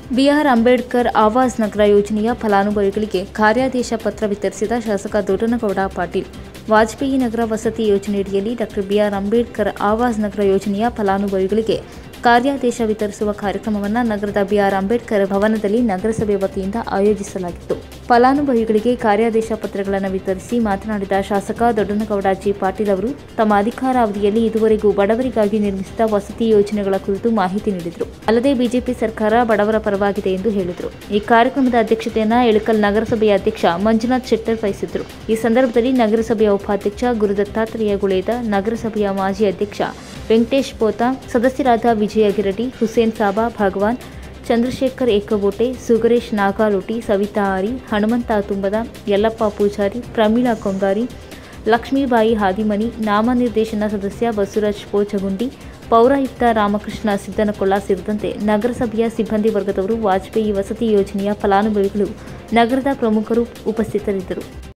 B R Ambedkar ಆವಾಸ್ ನಗರ ಯೋಜನೆಯ ಫಲಾನುಭವಿಗಳಿಗೆ ಕಾರ್ಯಾದೇಶ ಪತ್ರ ವಿತರಿಸಿದ ಶಾಸಕ ದೊಡ್ಡನಗೌಡ ಪಾಟೀಲ್ ವಾಜಪೇಯಿ ನಗರ ವಸತಿ ಯೋಜನೆಯಡಿಯಲ್ಲಿ ಡಾಕ್ಟರ್ ಬಿಆರ್ ಅಂಬೇಡ್ಕರ್ ಆವಾಸ್ ನಗರ ಯೋಜನೆಯ ಫಲಾನುಭವಿಗಳಿಗೆ ಕಾರ್ಯಾದೇಶ ವಿತರಿಸುವ ಕಾರ್ಯಕ್ರಮವನ್ನು ನಗರದ ಬಿಆರ್ ಅಂಬೇಡ್ಕರ್ ಭವನದಲ್ಲಿ ನಗರಸಭೆ ವತಿಯಿಂದ ಆಯೋಜಿಸಲಾಗಿತ್ತು ಫಲಾನುಭವಿಗಳಿಗೆ ಕಾರ್ಯಾದೇಶ ಪತ್ರಗಳನ್ನು ವಿತರಿಸಿ ಮಾತನಾಡಿದ ಶಾಸಕ ದೊಡ್ಡನಗೌಡ ಜಿ ಪಾಟೀಲ್ ಅವರು ತಮ್ಮ ಅಧಿಕಾರಾವಧಿಯಲ್ಲಿ ಇದುವರೆಗೂ ಬಡವರಿಗಾಗಿ ನಿರ್ಮಿಸಿದ ವಸತಿ ಯೋಜನೆಗಳ ಕುರಿತು ಮಾಹಿತಿ ನೀಡಿದರು ಅಲ್ಲದೆ ಬಿಜೆಪಿ ಸರ್ಕಾರ ಬಡವರ ಪರವಾಗಿದೆ ಎಂದು ಹೇಳಿದರು ಈ ಕಾರ್ಯಕ್ರಮದ ಅಧ್ಯಕ್ಷತೆಯನ್ನ ಇಳಕಲ್ ನಗರಸಭೆಯ ಅಧ್ಯಕ್ಷ ಮಂಜುನಾಥ್ ಶೆಟ್ಟರ್ ವಹಿಸಿದ್ದರು ಈ ಸಂದರ್ಭದಲ್ಲಿ ನಗರಸಭೆಯ ಉಪಾಧ್ಯಕ್ಷ ಗುರುದತ್ತಾತ್ರೇಯ ಗುಳೇದ ನಗರಸಭೆಯ ಮಾಜಿ ಅಧ್ಯಕ್ಷ ವೆಂಕಟೇಶ್ ಪೋತ ಸದಸ್ಯರಾದ ವಿಜಯ ಗಿರಡಿ ಹುಸೇನ್ ಸಾಬಾ ಭಗವಾನ್ ಚಂದ್ರಶೇಖರ್ ಏಕಬೋಟೆ ಸುಗರೇಶ್ ನಾಗಾಲೋಟಿ ಸವಿತಾ ಆರಿ ಹನುಮಂತ ತುಂಬದ ಯಲ್ಲಪ್ಪ ಪೂಜಾರಿ ಪ್ರಮೀಳಾ ಕೊಂಗಾರಿ ಲಕ್ಷ್ಮೀಬಾಯಿ ಹಾದಿಮನಿ ನಾಮನಿರ್ದೇಶನ ಸದಸ್ಯ ಬಸವರಾಜ್ ಪೋಚಗುಂಡಿ ಪೌರಾಯುಕ್ತ ರಾಮಕೃಷ್ಣ ಸಿದ್ದನಕೊಳ್ಳ ಸೇರಿದಂತೆ ನಗರಸಭೆಯ ಸಿಬ್ಬಂದಿ ವರ್ಗದವರು ವಾಜಪೇಯಿ ವಸತಿ ಯೋಜನೆಯ ಫಲಾನುಭವಿಗಳು ನಗರದ ಪ್ರಮುಖರು ಉಪಸ್ಥಿತರಿದ್ದರು